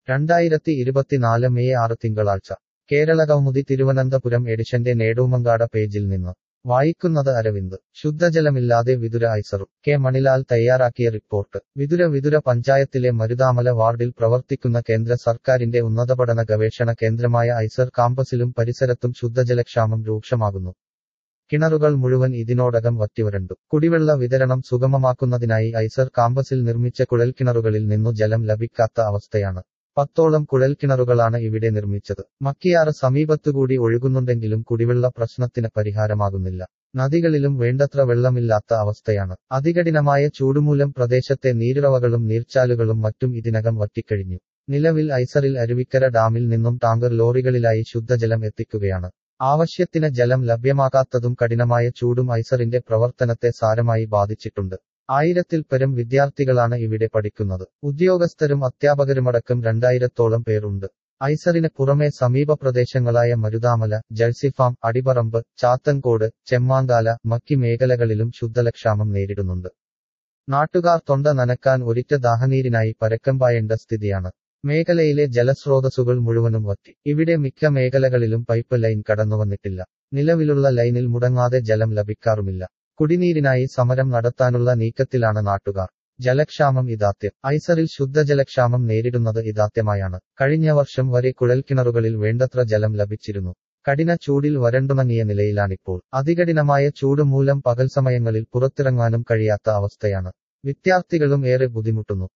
രണ്ടായിരത്തി ഇരുപത്തിനാല് മെയ് ആറ് തിങ്കളാഴ്ച കേരള കൗമുദി തിരുവനന്തപുരം എഡിഷന്റെ നേടൂമങ്കാട പേജിൽ നിന്ന് വായിക്കുന്നത് അരവിന്ദ് ശുദ്ധജലമില്ലാതെ വിതുര ഐസറും കെ മണിലാൽ തയ്യാറാക്കിയ റിപ്പോർട്ട് വിതുര വിതുര പഞ്ചായത്തിലെ മരുതാമല വാർഡിൽ പ്രവർത്തിക്കുന്ന കേന്ദ്ര സർക്കാരിന്റെ ഉന്നതപഠന ഗവേഷണ കേന്ദ്രമായ ഐസർ കാമ്പസിലും പരിസരത്തും ശുദ്ധജലക്ഷാമം രൂക്ഷമാകുന്നു കിണറുകൾ മുഴുവൻ ഇതിനോടകം വറ്റിവരണ്ടു കുടിവെള്ള വിതരണം സുഗമമാക്കുന്നതിനായി ഐസർ കാമ്പസിൽ നിർമ്മിച്ച കുഴൽക്കിണറുകളിൽ നിന്നു ജലം ലഭിക്കാത്ത അവസ്ഥയാണ് പത്തോളം കുഴൽക്കിണറുകളാണ് ഇവിടെ നിർമ്മിച്ചത് മക്കിയാറ് സമീപത്തുകൂടി ഒഴുകുന്നുണ്ടെങ്കിലും കുടിവെള്ള പ്രശ്നത്തിന് പരിഹാരമാകുന്നില്ല നദികളിലും വേണ്ടത്ര വെള്ളമില്ലാത്ത അവസ്ഥയാണ് അതികഠിനമായ ചൂടുമൂലം പ്രദേശത്തെ നീരുറവകളും നീർച്ചാലുകളും മറ്റും ഇതിനകം വറ്റിക്കഴിഞ്ഞു നിലവിൽ ഐസറിൽ അരുവിക്കര ഡാമിൽ നിന്നും ടാങ്കർ ലോറികളിലായി ശുദ്ധജലം എത്തിക്കുകയാണ് ആവശ്യത്തിന് ജലം ലഭ്യമാകാത്തതും കഠിനമായ ചൂടും ഐസറിന്റെ പ്രവർത്തനത്തെ സാരമായി ബാധിച്ചിട്ടുണ്ട് ആയിരത്തിൽ പരം വിദ്യാർത്ഥികളാണ് ഇവിടെ പഠിക്കുന്നത് ഉദ്യോഗസ്ഥരും അധ്യാപകരുമടക്കം രണ്ടായിരത്തോളം പേരുണ്ട് ഐസറിന് പുറമെ സമീപ പ്രദേശങ്ങളായ മരുതാമല ജഴ്സിഫാം അടിപറമ്പ് ചാത്തൻകോട് ചെമ്മാങ്കാല മക്കി മേഖലകളിലും ശുദ്ധലക്ഷാമം നേരിടുന്നുണ്ട് നാട്ടുകാർ തൊണ്ട നനക്കാൻ ഒരിറ്റ ദാഹനീരിനായി പരക്കമ്പായേണ്ട സ്ഥിതിയാണ് മേഖലയിലെ ജലസ്രോതസ്സുകൾ മുഴുവനും വറ്റി ഇവിടെ മിക്ക മേഖലകളിലും പൈപ്പ് ലൈൻ കടന്നുവന്നിട്ടില്ല നിലവിലുള്ള ലൈനിൽ മുടങ്ങാതെ ജലം ലഭിക്കാറുമില്ല കുടിനീരിനായി സമരം നടത്താനുള്ള നീക്കത്തിലാണ് നാട്ടുകാർ ജലക്ഷാമം ഇതാത്യം ഐസറിൽ ശുദ്ധജലക്ഷാമം നേരിടുന്നത് ഇതാത്യമായാണ് കഴിഞ്ഞ വർഷം വരെ കുഴൽക്കിണറുകളിൽ വേണ്ടത്ര ജലം ലഭിച്ചിരുന്നു കഠിന ചൂടിൽ വരണ്ടുണങ്ങിയ നിലയിലാണിപ്പോൾ അതികഠിനമായ ചൂട് മൂലം പകൽ സമയങ്ങളിൽ പുറത്തിറങ്ങാനും കഴിയാത്ത അവസ്ഥയാണ് വിദ്യാർത്ഥികളും ഏറെ ബുദ്ധിമുട്ടുന്നു